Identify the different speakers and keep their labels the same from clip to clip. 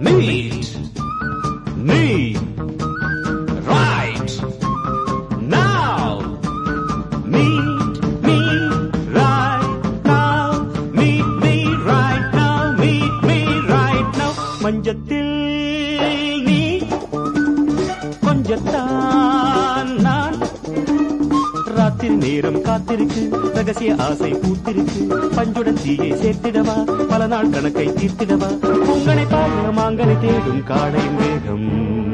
Speaker 1: meet me right now. Meet me right now. Meet me right now. Meet me right now. மஞ்சத்தில் நீ கொஞ்சத்தான் நான் ராத்திரி நேரம் காத்திருக்கு ரகசிய ஆசை பூத்திருக்கு பஞ்சுடன் தீயை சேர்த்திடவா பல நாள் கணக்கை தீர்த்திடவா உங்களை பாய மாங்கனை தேடும் காடையின் வேகம்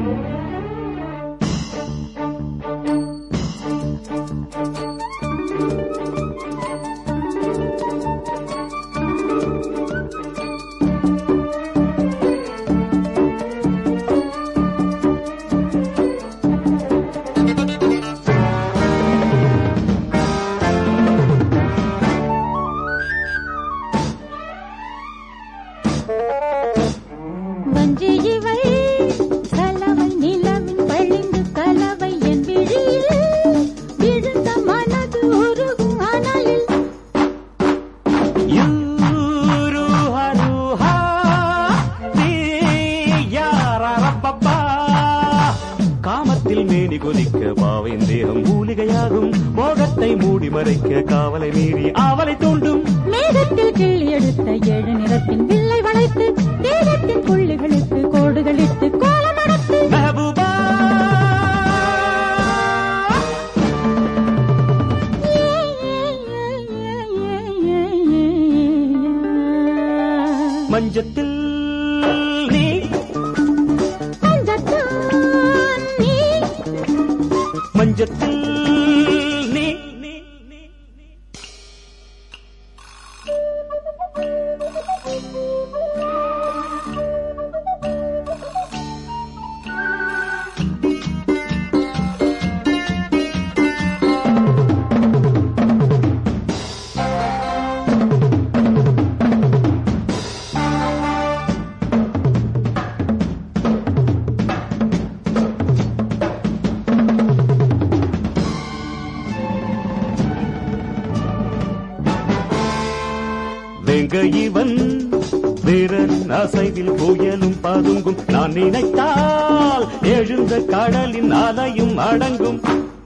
Speaker 2: வஞ்சி இவை கலவை நிலவின் பளிங்கு கலவை என் விழியில் விழுந்த மனது உருகும் அனலில்
Speaker 1: யூருஹருஹா, தீயாரரப்பப்பா. காமத்தில் மேனி கொதிக்க பாவின் தேகம் மூலிகையாகும் மோகத்தை மூடி மறைக்க காவலை மீறி ஆவலை தூண்டும்
Speaker 2: மேகத்தில் கிள்ளி எடுத்த ஏழு நிறத்தின் வில்லை வளைத்து தேகத்தின் புள்ளிகளுக்கு கோடுகளிட்டு கோலம் அடத்து
Speaker 1: மெஹபூபா மஞ்சத்தில் நீ
Speaker 2: மஞ்சத்தான் நீ
Speaker 1: மஞ்சத்தில் நீ நீ, நீ, நீ. வெங்க இவன் வீரன் அசைவில் புயலும் பதுங்கும் நான் நினைத்தால் எழுந்த கடலின் அலையும் அடங்கும்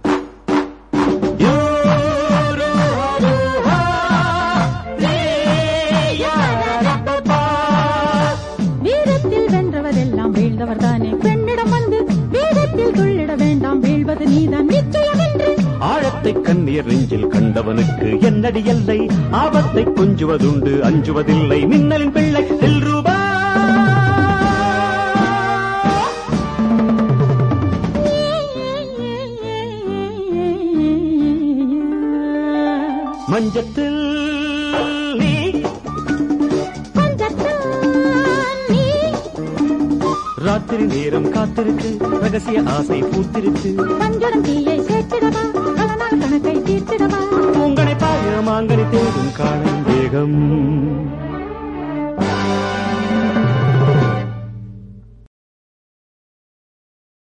Speaker 1: யூருஹருஹா, தீயாரரப்பப்பா.
Speaker 2: வீரத்தில் வென்றவரெல்லாம் வீழ்ந்தவர் தானே பெண்ணிடம் வந்து வீரத்தில் துள்ளிட வேண்டாம் வீழ்வது நீதான் நிச்சயம் என்று
Speaker 1: ஆழத்தை கண்ணீர் நெஞ்சில் கண்டவனுக்கு என்னடி எல்லை ஆபத்தை கொஞ்சுவதுண்டு அஞ்சுவதில்லை மின்னலின் பிள்ளை தில்ரூபா மஞ்சத்தில் நீ
Speaker 2: கொஞ்சத்தான் நீ
Speaker 1: ராத்திரி நேரம் காத்திருக்கு ரகசிய ஆசை பூத்திருக்கு
Speaker 2: பஞ்சுரம் தீயை சேர்த்திடவா பல நாள் கணக்கை தீர்த்திடவா
Speaker 1: உங்களை பாய மாங்கனி தேடும் காணும் வேகம்